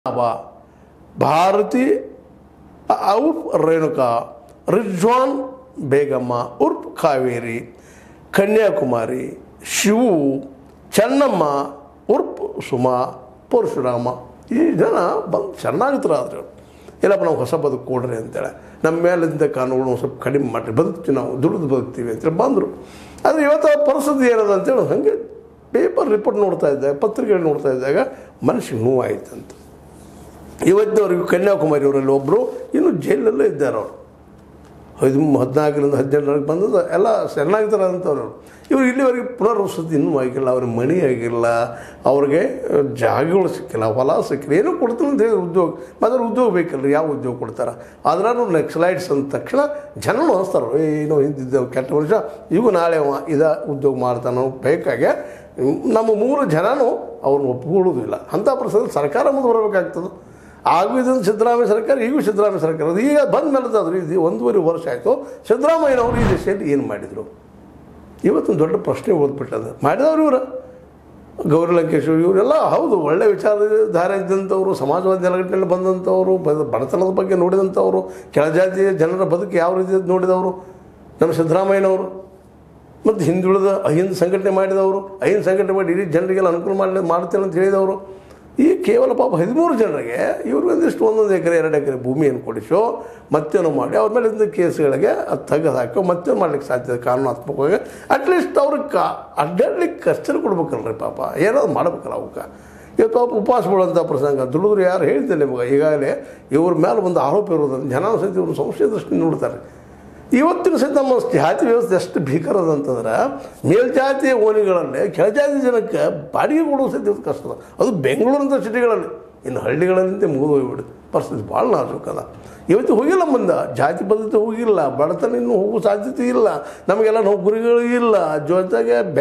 ಅಬ ಭಾರತಿ ಔಫ್ ರೇಣುಕಾ ರಿಜ್ವಾನ್ ಬೇಗಮ್ಮ ಉರ್ಫ್ ಕಾವೇರಿ ಕನ್ಯಾಕುಮಾರಿ ಶಿವು ಚೆನ್ನಮ್ಮ ಉರ್ಫ್ ಸುಮಾ ಪರಶುರಾಮ ಈ ಜನ ಬಂದು ಚೆನ್ನಾಗಿತ್ತರಾದ್ರು ಇಲ್ಲಪ್ಪ ನಾವು ಹೊಸ ಬದುಕು ಕೊಡ್ರಿ ಅಂತೇಳಿ ನಮ್ಮ ಮೇಲಿದ್ದ ಕಾನೂನು ಸ್ವಲ್ಪ ಕಡಿಮೆ ಮಾಡಿರಿ ಬದುಕ್ತೀವಿ ನಾವು ದುಡಿದು ಬದುಕ್ತೀವಿ ಅಂತೇಳಿ ಬಂದರು ಆದರೆ ಇವತ್ತು ಆ ಪರಿಸ್ಥಿತಿ ಏನದ ಅಂತೇಳಿ ಹಾಗೆ ಪೇಪರ್ ರಿಪೋರ್ಟ್ ನೋಡ್ತಾ ಇದ್ದಾಗ ಪತ್ರಿಕೆಗಳು ನೋಡ್ತಾ ಇದ್ದಾಗ ಮನಸ್ಸಿಗೆ ನೋವಾಯ್ತಂತ ಇವತ್ತಿನವರೆಗೂ ಕನ್ಯಾಕುಮಾರಿ ಅವರಲ್ಲಿ ಒಬ್ಬರು ಇನ್ನೂ ಜೈಲಲ್ಲೇ ಇದ್ದಾರೆ ಅವರು ಐದು ಹದಿನಾಲ್ಕರಿಂದ ಹದಿನೆಂಟರವರೆಗೆ ಬಂದದ್ದು ಎಲ್ಲ ಶರಣಾಗ್ತಾರೆ ಅಂತವ್ರು ಇವರು ಇಲ್ಲಿವರೆಗೆ ಪುನರ್ವಸತಿ ಇನ್ನೂ ಆಗಿಲ್ಲ ಅವ್ರಿಗೆ ಮಣಿ ಆಗಿಲ್ಲ ಅವ್ರಿಗೆ ಜಾಗಗಳು ಸಿಕ್ಕಿಲ್ಲ ಹೊಲ ಸಿಕ್ಕಿಲ್ಲ ಏನೂ ಕೊಡ್ತೀನಿ ಅಂತ ಹೇಳಿ ಉದ್ಯೋಗ ಮೊದಲು ಉದ್ಯೋಗ ಬೇಕಲ್ಲ ಯಾವ ಉದ್ಯೋಗ ಕೊಡ್ತಾರೆ ಆದ್ರೂ ನೆಕ್ಸ್ಲೈಟ್ಸ್ ಅಂದ ತಕ್ಷಣ ಜನನು ಅನಿಸ್ತಾರೆ ಏನೋ ಹಿಂದಿದ್ದೇವೆ ಕೆಟ್ಟ ವರ್ಷ ಇವು ನಾಳೆ ಅವ ಇದ ಉದ್ಯೋಗ ಮಾಡ್ತಾನೋ ಬೇಕಾಗೆ ನಮ್ಮ ಮೂರು ಜನನೂ ಅವ್ರನ್ನ ಒಪ್ಪಿಕೊಳ್ಳೋದಿಲ್ಲ ಅಂಥ ಪರಿಸ್ಥಿತಿ ಸರ್ಕಾರ ಮುಂದೆ ಬರಬೇಕಾಗ್ತದೆ ಆಗು ಇದೊಂದು ಸಿದ್ದರಾಮಯ್ಯ ಸರ್ಕಾರ ಈಗೂ ಸಿದ್ದರಾಮಯ್ಯ ಸರ್ಕಾರ ಅದು ಈಗ ಬಂದ ಮೇಲೆ ಆದರೂ ಇದು ಒಂದೂವರೆ ವರ್ಷ ಆಯಿತು ಸಿದ್ದರಾಮಯ್ಯನವರು ಈ ದೇಶದಲ್ಲಿ ಏನು ಮಾಡಿದರು ಇವತ್ತೊಂದು ದೊಡ್ಡ ಪ್ರಶ್ನೆ ಓದ್ಬಿಟ್ಟದ ಮಾಡಿದವರು ಇವರು ಗೌರಿ ಲಂಕೇಶ್ ಇವರೆಲ್ಲ ಹೌದು ಒಳ್ಳೆ ವಿಚಾರಧಾರೆ ಇದ್ದಂಥವ್ರು ಸಮಾಜವಾದಿ ನೆಲಗಟ್ಟಿನಲ್ಲಿ ಬಂದಂಥವ್ರು ಬ- ಬಡತನದ ಬಗ್ಗೆ ನೋಡಿದಂಥವ್ರು ಕೆಳಜಾತಿಯ ಜನರ ಬದುಕು ಯಾವ ರೀತಿ ಇದ್ ನೋಡಿದವರು ನಮ್ಮ ಸಿದ್ದರಾಮಯ್ಯನವರು ಮತ್ತು ಹಿಂದುಳಿದ ಅಹಿಂದ ಸಂಘಟನೆ ಮಾಡಿದವರು ಅಹಿಂದ ಸಂಘಟನೆ ಮಾಡಿ ಇಡೀ ಜನರಿಗೆಲ್ಲ ಅನುಕೂಲ ಮಾಡಿ ಮಾಡ್ತೇನೆ ಅಂತ ಹೇಳಿದವರು ಈ ಕೇವಲ ಪಾಪ ಹದಿಮೂರು ಜನರಿಗೆ ಇವ್ರಿಗೆ ಒಂದಿಷ್ಟು ಒಂದೊಂದು ಎಕರೆ ಎರಡು ಎಕರೆ ಭೂಮಿಯನ್ನು ಕೊಡಿಸೋ ಮತ್ತೇನೋ ಮಾಡಿ ಅವ್ರ ಮೇಲೆ ಇದ್ದ ಕೇಸ್ಗಳಿಗೆ ಅದು ತೆಗೆದು ಹಾಕೋ ಮತ್ತೇನು ಮಾಡ್ಲಿಕ್ಕೆ ಸಾಧ್ಯ ಕಾನೂನಾತ್ಮಕವಾಗಿ ಅಟ್ಲೀಸ್ಟ್ ಅವ್ರಿಗೆ ಕಾ ಅಡ್ಡಾಡ್ಲಿಕ್ಕೆ ಕಷ್ಟ ಕೊಡ್ಬೇಕಲ್ರಿ ಪಾಪ ಏನಾದ್ರು ಮಾಡ್ಬೇಕಲ್ಲ ಅವಕ್ಕೆ ಇವತ್ತು ಪಾಪ ಉಪವಾಸ ಬೀಳುವಂಥ ಪ್ರಸಂಗ ದುಡಿದ್ರು ಯಾರು ಹೇಳ್ತಿಲ್ಲ ನಿಮಗೆ ಈಗಾಗಲೇ ಇವ್ರ ಮೇಲೆ ಒಂದು ಆರೋಪ ಇರೋದನ್ನು ಜನ ಸಹಿತ ಇವರು ಸಂಶಯ ದೃಷ್ಟಿ ನೋಡ್ತಾರೆ ಇವತ್ತಿನ ಸಹಿತ ನಮ್ಮ ಜಾತಿ ವ್ಯವಸ್ಥೆ ಎಷ್ಟು ಭೀಕರ ಅಂತಂದ್ರೆ ಮೇಲ್ಜಾತಿಯ ಓಣಿಗಳಲ್ಲೇ ಕೆಳಜಾತಿ ಜನಕ್ಕೆ ಬಾಡಿಗೆ ಕೊಡೋ ಸಹಿತ ಇವತ್ತು ಕಷ್ಟ ಅದ. ಅದು ಬೆಂಗಳೂರಂಥ ಸಿಟಿಗಳಲ್ಲಿ ಇನ್ನು ಹಳ್ಳಿಗಳಲ್ಲಿಂದ ಮುಗಿದು ಹೋಗ್ಬಿಡುತ್ತೆ ಪರಿಸ್ಥಿತಿ ಭಾಳ ನಾಜೂಕದ ಇವತ್ತು ಹೋಗಿಲ್ಲ ಮುಂದೆ ಜಾತಿ ಪದ್ಧತಿ ಹೋಗಿಲ್ಲ ಬಡತನ ಇನ್ನೂ ಹೋಗೋ ಸಾಧ್ಯತೆ ಇಲ್ಲ ನಮಗೆಲ್ಲ ನೌಕರಿಗಳು ಇಲ್ಲ ಜೊತೆಗೆ